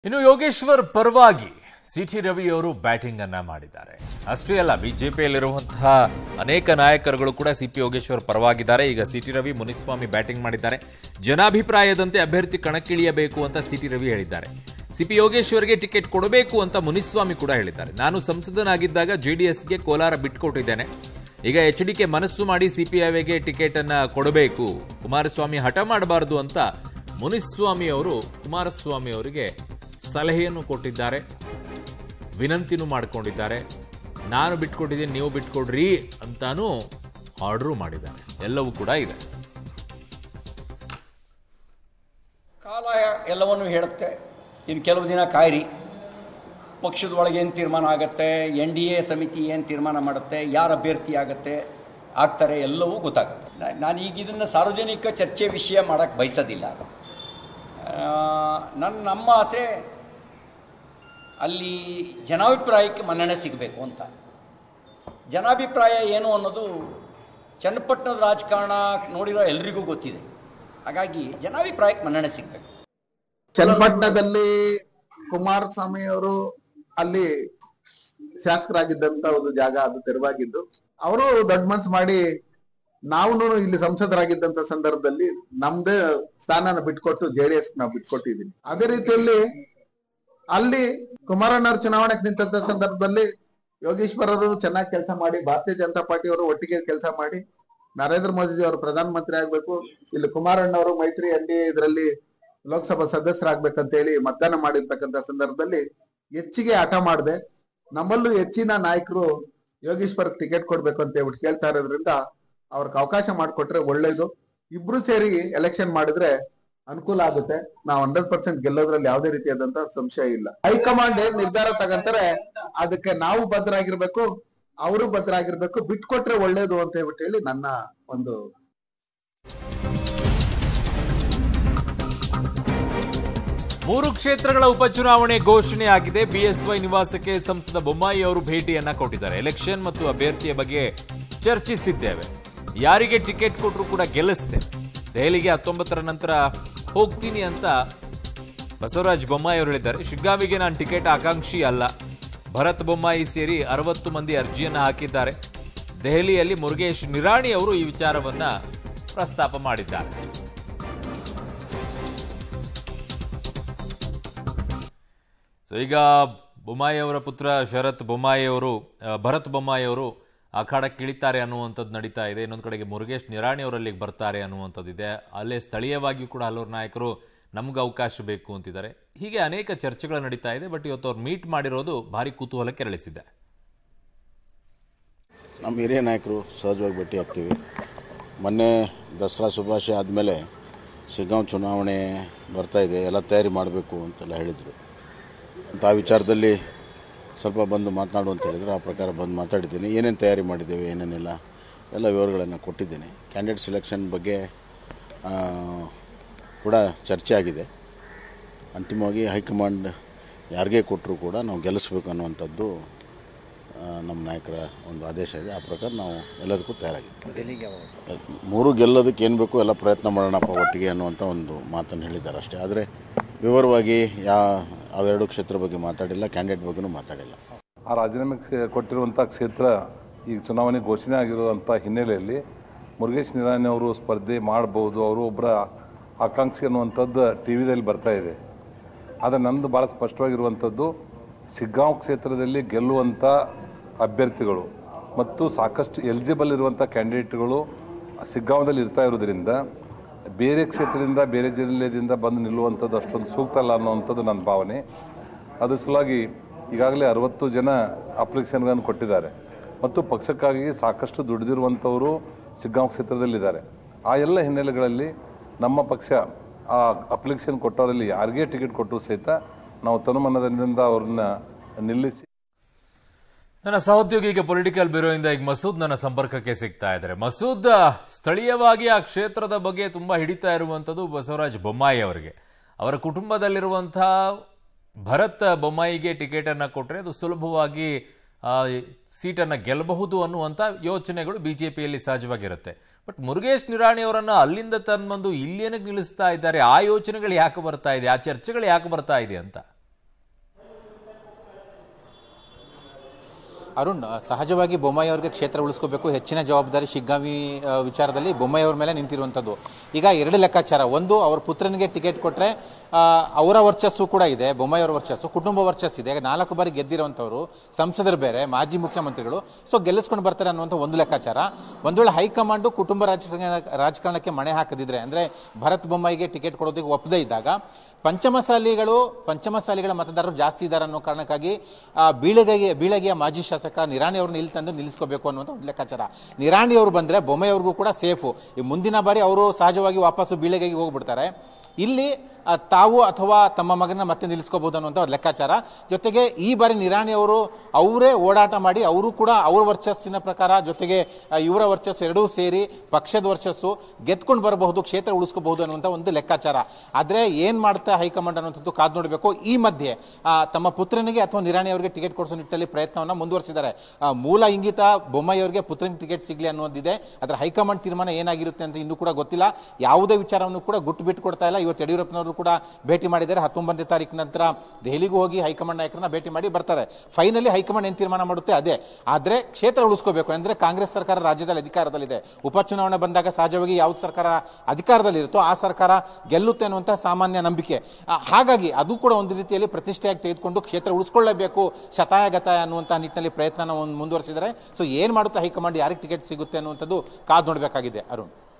ಇನ್ನು ಯೋಗೇಶ್ವರ್ ಪರವಾಗಿ ಸಿಟಿ ರವಿ ಅವರು ಬ್ಯಾಟಿಂಗ್ ಅನ್ನ ಮಾಡಿದ್ದಾರೆ ಅಷ್ಟೇ ಅಲ್ಲ ಬಿಜೆಪಿಯಲ್ಲಿರುವಂತಹ ಅನೇಕ ನಾಯಕರುಗಳು ಕೂಡ ಸಿಪಿ ಯೋಗೇಶ್ವರ್ ಪರವಾಗಿದ್ದಾರೆ ಈಗ ಸಿಟಿ ರವಿ ಮುನಿಸ್ವಾಮಿ ಬ್ಯಾಟಿಂಗ್ ಮಾಡಿದ್ದಾರೆ ಜನಾಭಿಪ್ರಾಯದಂತೆ ಅಭ್ಯರ್ಥಿ ಕಣಕ್ಕಿಳಿಯಬೇಕು ಅಂತ ಸಿಟಿ ರವಿ ಹೇಳಿದ್ದಾರೆ ಸಿಪಿ ಯೋಗೇಶ್ವರ್ಗೆ ಟಿಕೆಟ್ ಕೊಡಬೇಕು ಅಂತ ಮುನಿಸ್ವಾಮಿ ಕೂಡ ಹೇಳಿದ್ದಾರೆ ನಾನು ಸಂಸದನಾಗಿದ್ದಾಗ ಜೆಡಿಎಸ್ಗೆ ಕೋಲಾರ ಬಿಟ್ಕೊಟ್ಟಿದ್ದೇನೆ ಈಗ ಎಚ್ ಡಿಕೆ ಮನಸ್ಸು ಮಾಡಿ ಸಿಪಿಐಗೆ ಟಿಕೆಟ್ ಅನ್ನ ಕೊಡಬೇಕು ಕುಮಾರಸ್ವಾಮಿ ಹಠ ಮಾಡಬಾರದು ಅಂತ ಮುನಿಸ್ವಾಮಿ ಅವರು ಕುಮಾರಸ್ವಾಮಿ ಅವರಿಗೆ ಸಲಹೆಯನ್ನು ಕೊಟ್ಟಿದ್ದಾರೆ ವಿನಂತಿನೂ ಮಾಡಿಕೊಂಡಿದ್ದಾರೆ ನಾನು ಬಿಟ್ಕೊಟ್ಟಿದ್ದೀನಿ ನೀವು ಬಿಟ್ಕೊಡ್ರಿ ಅಂತಾನೂ ಆರ್ಡರ್ ಮಾಡಿದ್ದಾರೆ ಎಲ್ಲವೂ ಕೂಡ ಇದೆ ಕಾಲ ಎಲ್ಲವನ್ನು ಹೇಳುತ್ತೆ ಇನ್ನು ಕೆಲವು ದಿನ ಕಾಯಿರಿ ಪಕ್ಷದ ಒಳಗೆ ಏನು ತೀರ್ಮಾನ ಆಗುತ್ತೆ ಎನ್ ಡಿ ಎ ಸಮಿತಿ ಏನು ತೀರ್ಮಾನ ಮಾಡುತ್ತೆ ಯಾರು ಅಭ್ಯರ್ಥಿ ಆಗುತ್ತೆ ಆಗ್ತಾರೆ ಎಲ್ಲವೂ ಗೊತ್ತಾಗುತ್ತೆ ನಾ- ನಾನು ಈಗ ಇದನ್ನು ಸಾರ್ವಜನಿಕ ಚರ್ಚೆ ವಿಷಯ ಮಾಡೋಕ್ಕೆ ಬಯಸೋದಿಲ್ಲ ಆ, ನನ್ನ ನಮ್ಮ ಆಸೆ ಅಲ್ಲಿ ಜನಾಭಿಪ್ರಾಯಕ್ಕೆ ಮನ್ನಣೆ ಸಿಗಬೇಕು ಅಂತ ಜನಾಭಿಪ್ರಾಯ ಏನು ಅನ್ನೋದು ಚನ್ನಪಟ್ಟಣದ ರಾಜಕಾರಣ ನೋಡಿರೋ ಎಲ್ರಿಗೂ ಗೊತ್ತಿದೆ ಹಾಗಾಗಿ ಜನಾಭಿಪ್ರಾಯಕ್ಕೆ ಮನ್ನಣೆ ಸಿಗಬೇಕು ಚನ್ನಪಟ್ಟಣದಲ್ಲಿ ಕುಮಾರಸ್ವಾಮಿ ಅವರು ಅಲ್ಲಿ ಶಾಸಕರಾಗಿದ್ದಂತ ಒಂದು ಜಾಗ ಅದು ತೆರವಾಗಿದ್ದು ಅವರು ದೊಡ್ಡ ಮನ್ಸು ಮಾಡಿ ನಾವು ಇಲ್ಲಿ ಸಂಸದರಾಗಿದ್ದಂತ ಸಂದರ್ಭದಲ್ಲಿ ನಮ್ದೇ ಸ್ಥಾನನ ಬಿಟ್ಕೊಟ್ಟು ಜೆ ಡಿ ಎಸ್ ನಾವು ಬಿಟ್ಕೊಟ್ಟಿದೀನಿ ಅದೇ ರೀತಿಯಲ್ಲಿ ಅಲ್ಲಿ ಕುಮಾರಣ್ಣವ್ರ ಚುನಾವಣೆಗೆ ನಿಂತಂತ ಸಂದರ್ಭದಲ್ಲಿ ಯೋಗೇಶ್ವರ್ ಅವರು ಚೆನ್ನಾಗಿ ಕೆಲಸ ಮಾಡಿ ಭಾರತೀಯ ಜನತಾ ಪಾರ್ಟಿ ಅವರು ಒಟ್ಟಿಗೆ ಕೆಲಸ ಮಾಡಿ ನರೇಂದ್ರ ಮೋದಿ ಅವರು ಪ್ರಧಾನಮಂತ್ರಿ ಆಗ್ಬೇಕು ಇಲ್ಲಿ ಕುಮಾರಣ್ಣವರು ಮೈತ್ರಿ ಎನ್ ಇದರಲ್ಲಿ ಲೋಕಸಭಾ ಸದಸ್ಯರಾಗ್ಬೇಕಂತ ಹೇಳಿ ಮತದಾನ ಮಾಡಿರ್ತಕ್ಕಂಥ ಸಂದರ್ಭದಲ್ಲಿ ಹೆಚ್ಚಿಗೆ ಹಠ ಮಾಡಿದೆ ನಮ್ಮಲ್ಲೂ ಹೆಚ್ಚಿನ ನಾಯಕರು ಯೋಗೇಶ್ವರ್ ಟಿಕೆಟ್ ಕೊಡ್ಬೇಕು ಅಂತ ಹೇಳ್ಬಿಟ್ಟು ಕೇಳ್ತಾ ಇರೋದ್ರಿಂದ ಅವ್ರಿಗೆ ಅವಕಾಶ ಮಾಡಿಕೊಟ್ರೆ ಒಳ್ಳೇದು ಇಬ್ರು ಸೇರಿ ಎಲೆಕ್ಷನ್ ಮಾಡಿದ್ರೆ ಅನುಕೂಲ ಆಗುತ್ತೆ ನಾವು ಹಂಡ್ರೆಡ್ ಪರ್ಸೆಂಟ್ ಗೆಲ್ಲೋದ್ರಲ್ಲಿ ಯಾವುದೇ ರೀತಿಯಾದಂತ ಸಂಶಯ ಇಲ್ಲ ಹೈಕಮಾಂಡ್ ಏನ್ ನಿರ್ಧಾರ ತಗಂತಾರೆ ಅದಕ್ಕೆ ನಾವು ಬದ್ಧರಾಗಿರ್ಬೇಕು ಅವರು ಬದ್ಧರಾಗಿರ್ಬೇಕು ಬಿಟ್ಕೊಟ್ರೆ ಒಳ್ಳೇದು ಅಂತ ಹೇಳ್ಬಿಟ್ಟು ಹೇಳಿ ನನ್ನ ಒಂದು ಮೂರು ಕ್ಷೇತ್ರಗಳ ಉಪಚುನಾವಣೆ ಘೋಷಣೆ ಆಗಿದೆ ಬಿಎಸ್ವೈ ನಿವಾಸಕ್ಕೆ ಸಂಸದ ಬೊಮ್ಮಾಯಿ ಅವರು ಭೇಟಿಯನ್ನ ಕೊಟ್ಟಿದ್ದಾರೆ ಎಲೆಕ್ಷನ್ ಮತ್ತು ಅಭ್ಯರ್ಥಿಯ ಬಗ್ಗೆ ಚರ್ಚಿಸಿದ್ದೇವೆ ಯಾರಿಗೆ ಟಿಕೆಟ್ ಕೊಟ್ಟರು ಕೂಡ ಗೆಲ್ಲಿಸ್ತೇವೆ ದೆಹಲಿಗೆ ಹತ್ತೊಂಬತ್ತರ ನಂತರ ಹೋಗ್ತೀನಿ ಅಂತ ಬಸವರಾಜ ಬೊಮ್ಮಾಯಿ ಅವರು ಹೇಳಿದ್ದಾರೆ ಶಿಗ್ಗಾವಿಗೆ ನಾನು ಟಿಕೆಟ್ ಆಕಾಂಕ್ಷಿ ಅಲ್ಲ ಭರತ್ ಬೊಮ್ಮಾಯಿ ಸೇರಿ ಅರವತ್ತು ಮಂದಿ ಅರ್ಜಿಯನ್ನ ಹಾಕಿದ್ದಾರೆ ದೆಹಲಿಯಲ್ಲಿ ಮುರುಗೇಶ್ ನಿರಾಣಿ ಅವರು ಈ ವಿಚಾರವನ್ನ ಪ್ರಸ್ತಾಪ ಮಾಡಿದ್ದಾರೆ ಸೊ ಈಗ ಬೊಮ್ಮಾಯಿ ಅವರ ಪುತ್ರ ಶರತ್ ಬೊಮ್ಮಾಯಿ ಅವರು ಆ, ಭರತ್ ಬೊಮ್ಮಾಯಿ ಅವರು ಅಖಾಡಕ್ಕೆ ಇಳಿತಾರೆ ಅನ್ನುವಂಥದ್ದು ನಡೀತಾ ಇದೆ ಇನ್ನೊಂದು ಕಡೆಗೆ ಮುರುಗೇಶ್ ನಿರಾಣಿ ಅವರು ಅಲ್ಲಿಗೆ ಬರ್ತಾರೆ ಅನ್ನುವಂಥದ್ದಿದೆ ಅಲ್ಲೇ ಸ್ಥಳೀಯವಾಗಿಯೂ ಕೂಡ ಹಲವರು ನಾಯಕರು ನಮ್ಗೆ ಅವಕಾಶ ಬೇಕು ಅಂತಿದ್ದಾರೆ ಹೀಗೆ ಅನೇಕ ಚರ್ಚೆಗಳು ನಡೀತಾ ಇದೆ ಬಟ್ ಇವತ್ತು ಅವ್ರು ಮೀಟ್ ಮಾಡಿರೋದು ಭಾರಿ ಕುತೂಹಲ ಕೆರಳಿಸಿದೆ ನಮ್ಮ ಹಿರಿಯ ನಾಯಕರು ಸಹಜವಾಗಿ ಭೇಟಿ ಆಗ್ತೀವಿ ಮೊನ್ನೆ ದಸರಾ ಶುಭಾಶಯ ಆದಮೇಲೆ ಶಿಗ್ಗಾಂವ್ ಚುನಾವಣೆ ಬರ್ತಾ ಇದೆ ಎಲ್ಲ ತಯಾರಿ ಮಾಡಬೇಕು ಅಂತೆಲ್ಲ ಹೇಳಿದರು ಅಂತ ಆ ವಿಚಾರದಲ್ಲಿ ಸ್ವಲ್ಪ ಬಂದು ಮಾತನಾಡು ಅಂತ ಹೇಳಿದ್ರು ಆ ಪ್ರಕಾರ ಬಂದು ಮಾತಾಡಿದ್ದೀನಿ ಏನೇನು ತಯಾರಿ ಮಾಡಿದ್ದೇವೆ ಏನೇನಿಲ್ಲ ಎಲ್ಲ ವಿವರಗಳನ್ನು ಕೊಟ್ಟಿದ್ದೀನಿ ಕ್ಯಾಂಡಿಡೇಟ್ ಸೆಲೆಕ್ಷನ್ ಬಗ್ಗೆ ಆ, ಕೂಡ ಚರ್ಚೆ ಆಗಿದೆ ಅಂತಿಮವಾಗಿ ಹೈಕಮಾಂಡ್ ಯಾರಿಗೇ ಕೊಟ್ಟರೂ ಕೂಡ ನಾವು ಗೆಲ್ಲಿಸ್ಬೇಕು ಅನ್ನುವಂಥದ್ದು ಆ, ನಮ್ಮ ನಾಯಕರ ಒಂದು ಆದೇಶ ಇದೆ ಆ ಪ್ರಕಾರ ನಾವು ಎಲ್ಲದಕ್ಕೂ ತಯಾರಾಗಿದ್ದೀವಿ ಮೂರು ಗೆಲ್ಲೋದಕ್ಕೆ ಏನು ಬೇಕು ಎಲ್ಲ ಪ್ರಯತ್ನ ಮಾಡೋಣಪ್ಪ ಒಟ್ಟಿಗೆ ಅನ್ನುವಂಥ ಒಂದು ಮಾತನ್ನು ಹೇಳಿದ್ದಾರೆ ಅಷ್ಟೇ ಆದರೆ ವಿವರವಾಗಿ ಯಾ ಅವೆರಡು ಕ್ಷೇತ್ರ ಬಗ್ಗೆ ಮಾತಾಡಿಲ್ಲ ಕ್ಯಾಂಡಿಡೇಟ್ ಬಗ್ಗೆನೂ ಮಾತಾಡಿಲ್ಲ ಆ ರಾಜೀನಾಮೆ ಕ್ಷೇ- ಕೊಟ್ಟಿರುವಂಥ ಕ್ಷೇತ್ರ ಈಗ ಚುನಾವಣೆ ಘೋಷಣೆ ಆಗಿರುವಂಥ ಹಿನ್ನೆಲೆಯಲ್ಲಿ ಮುರುಗೇಶ್ ನಿರಾಣಿ ಅವರು ಸ್ಪರ್ಧೆ ಮಾಡಬಹುದು ಅವರು ಒಬ್ಬರ ಆಕಾಂಕ್ಷಿ ಅನ್ನುವಂಥದ್ದು ಟಿ ವಿದಲ್ಲಿ ಬರ್ತಾ ಇದೆ ಆದರೆ ನಂದು ಭಾಳ ಸ್ಪಷ್ಟವಾಗಿರುವಂಥದ್ದು ಸಿಗ್ಗಾಂವ್ ಕ್ಷೇತ್ರದಲ್ಲಿ ಗೆಲ್ಲುವಂಥ ಅಭ್ಯರ್ಥಿಗಳು ಮತ್ತು ಸಾಕಷ್ಟು ಎಲಿಜಿಬಲ್ ಇರುವಂಥ ಕ್ಯಾಂಡಿಡೇಟ್ಗಳು ಸಿಗ್ಗಾಂವದಲ್ಲಿ ಇರ್ತಾ ಇರೋದ್ರಿಂದ ಬೇರೆ ಕ್ಷೇತ್ರದಿಂದ ಬೇರೆ ಜಿಲ್ಲೆಯಿಂದ ಬಂದು ನಿಲ್ಲುವಂಥದ್ದು ಅಷ್ಟೊಂದು ಸೂಕ್ತ ಅಲ್ಲ ಅನ್ನುವಂಥದ್ದು ನನ್ನ ಭಾವನೆ ಅದ್ರ ಸಲುವಾಗಿ ಈಗಾಗಲೇ ಅರವತ್ತು ಜನ ಅಪ್ಲಿಕೇಶನ್ಗಳನ್ನು ಕೊಟ್ಟಿದ್ದಾರೆ ಮತ್ತು ಪಕ್ಷಕ್ಕಾಗಿ ಸಾಕಷ್ಟು ದುಡಿದಿರುವಂಥವರು ಸಿಗ್ಗಾಂವ್ ಕ್ಷೇತ್ರದಲ್ಲಿದ್ದಾರೆ ಆ ಎಲ್ಲ ಹಿನ್ನೆಲೆಗಳಲ್ಲಿ ನಮ್ಮ ಪಕ್ಷ ಆ ಅಪ್ಲಿಕೇಶನ್ ಕೊಟ್ಟವರಲ್ಲಿ ಯಾರಿಗೇ ಟಿಕೆಟ್ ಕೊಟ್ಟರು ಸಹಿತ ನಾವು ತನುಮನದಿಂದ ಅವ್ರನ್ನ ನಿಲ್ಲಿಸಿ ನನ್ನ ಸಹೋದ್ಯೋಗಿ ಈಗ ಪೊಲಿಟಿಕಲ್ ಬ್ಯೂರೋಯಿಂದ ಈಗ ಮಸೂದ್ ನನ್ನ ಸಂಪರ್ಕಕ್ಕೆ ಸಿಗ್ತಾ ಇದ್ದಾರೆ ಮಸೂದ್ ಸ್ಥಳೀಯವಾಗಿ ಆ ಕ್ಷೇತ್ರದ ಬಗ್ಗೆ ತುಂಬಾ ಹಿಡಿತಾ ಇರುವಂತದ್ದು ಬಸವರಾಜ ಬೊಮ್ಮಾಯಿ ಅವರಿಗೆ ಅವರ ಕುಟುಂಬದಲ್ಲಿರುವಂತಹ ಭರತ್ ಬೊಮ್ಮಾಯಿಗೆ ಟಿಕೆಟ್ ಅನ್ನ ಕೊಟ್ಟರೆ ಅದು ಸುಲಭವಾಗಿ ಆ, ಸೀಟನ್ನ ಗೆಲ್ಲಬಹುದು ಅನ್ನುವಂಥ ಯೋಚನೆಗಳು ಬಿಜೆಪಿಯಲ್ಲಿ ಸಹಜವಾಗಿರುತ್ತೆ ಬಟ್ ಮುರುಗೇಶ್ ನಿರಾಣಿ ಅವರನ್ನ ಅಲ್ಲಿಂದ ತಂದ್ಬಂದು ಇಲ್ಲೇನಕ್ಕೆ ನಿಲ್ಲಿಸ್ತಾ ಇದ್ದಾರೆ ಆ ಯೋಚನೆಗಳು ಯಾಕೆ ಬರ್ತಾ ಇದೆ ಆ ಚರ್ಚೆಗಳು ಯಾಕೆ ಬರ್ತಾ ಇದೆ ಅಂತ ಅರುಣ್ ಸಹಜವಾಗಿ ಬೊಮ್ಮಾಯಿ ಅವರಿಗೆ ಕ್ಷೇತ್ರ ಉಳಿಸ್ಕೋಬೇಕು ಹೆಚ್ಚಿನ ಜವಾಬ್ದಾರಿ ಶಿಗ್ಗಾವಿ ಆ, ವಿಚಾರದಲ್ಲಿ ಬೊಮ್ಮಾಯಿ ಅವ್ರ ಮೇಲೆ ನಿಂತಿರುವಂಥದ್ದು ಈಗ ಎರಡು ಲೆಕ್ಕಾಚಾರ ಒಂದು ಅವ್ರ ಪುತ್ರನಿಗೆ ಟಿಕೆಟ್ ಕೊಟ್ರೆ ಆ, ಅವರ ವರ್ಚಸ್ಸು ಕೂಡ ಇದೆ ಬೊಮ್ಮಾಯಿ ಅವರ ವರ್ಚಸ್ಸು ಕುಟುಂಬ ವರ್ಚಸ್ಸು ಇದೆ ನಾಲ್ಕು ಬಾರಿ ಗೆದ್ದಿರುವಂಥವ್ರು ಸಂಸದರು ಬೇರೆ ಮಾಜಿ ಮುಖ್ಯಮಂತ್ರಿಗಳು ಸೊ ಗೆಲ್ಲಿಸ್ಕೊಂಡು ಬರ್ತಾರೆ ಅನ್ನುವಂಥ ಒಂದು ಲೆಕ್ಕಾಚಾರ ಒಂದು ವೇಳೆ ಹೈಕಮಾಂಡ್ ಕುಟುಂಬ ರಾಜಕಾರಣ ರಾಜಕಾರಣಕ್ಕೆ ಮಣೆ ಹಾಕದಿದ್ರೆ ಅಂದ್ರೆ ಭರತ್ ಬೊಮ್ಮಾಯಿಗೆ ಟಿಕೆಟ್ ಕೊಡೋದಕ್ಕೆ ಒಪ್ಪದೇ ಇದ್ದಾಗ ಪಂಚಮಸಾಲಿಗಳು ಪಂಚಮಸಾಲಿಗಳ ಮತದಾರರು ಜಾಸ್ತಿ ಇದ್ದಾರೆ ಅನ್ನೋ ಕಾರಣಕ್ಕಾಗಿ ಆ, ಬೀಳಗಿಯ ಬೀಳಗಿಯ ಮಾಜಿ ಶಾಸಕ ನಿರಾಣಿ ಅವ್ರನ್ನ ಇಲ್ಲಿ ತಂದು ನಿಲ್ಲಿಸ್ಕೋಬೇಕು ಅನ್ನುವಂಥ ಒಂದು ಲೆಕ್ಕಾಚಾರ ನಿರಾಣಿ ಅವರು ಬಂದ್ರೆ ಬೊಮ್ಮಾಯಿ ಅವ್ರಿಗೂ ಕೂಡ ಸೇಫು ಈ ಮುಂದಿನ ಬಾರಿ ಅವರು ಸಹಜವಾಗಿ ವಾಪಸ್ಸು ಬೀಳಗಿಗೆ ಹೋಗ್ಬಿಡ್ತಾರೆ ಇಲ್ಲಿ ಆ, ತಾವು ಅಥವಾ ತಮ್ಮ ಮಗನ ಮತ್ತೆ ನಿಲ್ಲಿಸ್ಕೋಬಹುದು ಅನ್ನುವಂಥ ಒಂದು ಲೆಕ್ಕಾಚಾರ ಜೊತೆಗೆ ಈ ಬಾರಿ ನಿರಾಣಿ ಅವರು ಅವರೇ ಓಡಾಟ ಮಾಡಿ ಅವರು ಕೂಡ ಅವ್ರ ವರ್ಚಸ್ಸಿನ ಪ್ರಕಾರ ಜೊತೆಗೆ ಆ, ಇವರ ವರ್ಚಸ್ಸು ಎರಡೂ ಸೇರಿ ಪಕ್ಷದ ವರ್ಚಸ್ಸು ಗೆದ್ಕೊಂಡು ಬರಬಹುದು ಕ್ಷೇತ್ರ ಉಳಿಸ್ಕೋಬಹುದು ಅನ್ನುವಂಥ ಒಂದು ಲೆಕ್ಕಾಚಾರ ಆದ್ರೆ ಏನ್ ಮಾಡ್ತಾ ಹೈಕಮಾಂಡ್ ಅನ್ನುವಂಥದ್ದು ಕಾದು ನೋಡಬೇಕು ಈ ಮಧ್ಯೆ ಆ, ತಮ್ಮ ಪುತ್ರನಿಗೆ ಅಥವಾ ನಿರಾಣಿ ಅವರಿಗೆ ಟಿಕೆಟ್ ಕೊಡಿಸೋ ನಿಟ್ಟಿನಲ್ಲಿ ಪ್ರಯತ್ನವನ್ನ ಮುಂದುವರಿಸಿದ್ದಾರೆ ಆ, ಮೂಲ ಇಂಗಿತ ಬೊಮ್ಮಾಯಿ ಅವರಿಗೆ ಪುತ್ರನಿಗೆ ಟಿಕೆಟ್ ಸಿಗ್ಲಿ ಅನ್ನೋದಿದೆ ಆದ್ರೆ ಹೈಕಮಾಂಡ್ ತೀರ್ಮಾನ ಏನಾಗಿರುತ್ತೆ ಅಂತ ಇನ್ನೂ ಕೂಡ ಗೊತ್ತಿಲ್ಲ ಯಾವುದೇ ವಿಚಾರವನ್ನು ಕೂಡ ಗುಟ್ಟು ಬಿಟ್ಟು ಕೊಡ್ತಾ ಇಲ್ಲ ಇವತ್ತು ಯಡಿಯೂರಪ್ಪನವರು ಕೂಡ ಭೇಟಿ ಮಾಡಿದ್ದಾರೆ ಹತ್ತೊಂಬತ್ತನೇ ತಾರೀಕು ನಂತರ ದೆಹಲಿಗೂ ಹೋಗಿ ಹೈಕಮಾಂಡ್ ನಾಯಕರನ್ನ ಭೇಟಿ ಮಾಡಿ ಬರ್ತಾರೆ ಫೈನಲಿ ಹೈಕಮಾಂಡ್ ಏನ್ ತೀರ್ಮಾನ ಮಾಡುತ್ತೆ ಅದೇ ಆದ್ರೆ ಕ್ಷೇತ್ರ ಉಳಿಸ್ಕೋಬೇಕು ಅಂದ್ರೆ ಕಾಂಗ್ರೆಸ್ ಸರ್ಕಾರ ರಾಜ್ಯದಲ್ಲಿ ಅಧಿಕಾರದಲ್ಲಿದೆ ಉಪಚುನಾವಣೆ ಬಂದಾಗ ಸಹಜವಾಗಿ ಯಾವ ಸರ್ಕಾರ ಅಧಿಕಾರದಲ್ಲಿರುತ್ತೋ ಆ ಸರ್ಕಾರ ಗೆಲ್ಲುತ್ತೆ ಅನ್ನುವಂತಹ ಸಾಮಾನ್ಯ ನಂಬಿಕೆ ಆ, ಹಾಗಾಗಿ ಅದು ಕೂಡ ಒಂದು ರೀತಿಯಲ್ಲಿ ಪ್ರತಿಷ್ಠೆಯಾಗಿ ತೆಗೆದುಕೊಂಡು ಕ್ಷೇತ್ರ ಉಳಿಸ್ಕೊಳ್ಳಬೇಕು ಶತಾಯ ಗತಾಯ ಅನ್ನುವಂತಹ ನಿಟ್ಟಿನಲ್ಲಿ ಪ್ರಯತ್ನ ಮುಂದುವರಿಸಿದ್ದಾರೆ ಸೊ ಏನ್ ಮಾಡುತ್ತೆ ಹೈಕಮಾಂಡ್ ಯಾರಿಗೆ ಟಿಕೆಟ್ ಸಿಗುತ್ತೆ ಅನ್ನುವಂಥದ್ದು ಕಾದು ನೋಡಬೇಕಾಗಿದೆ ಅರುಣ್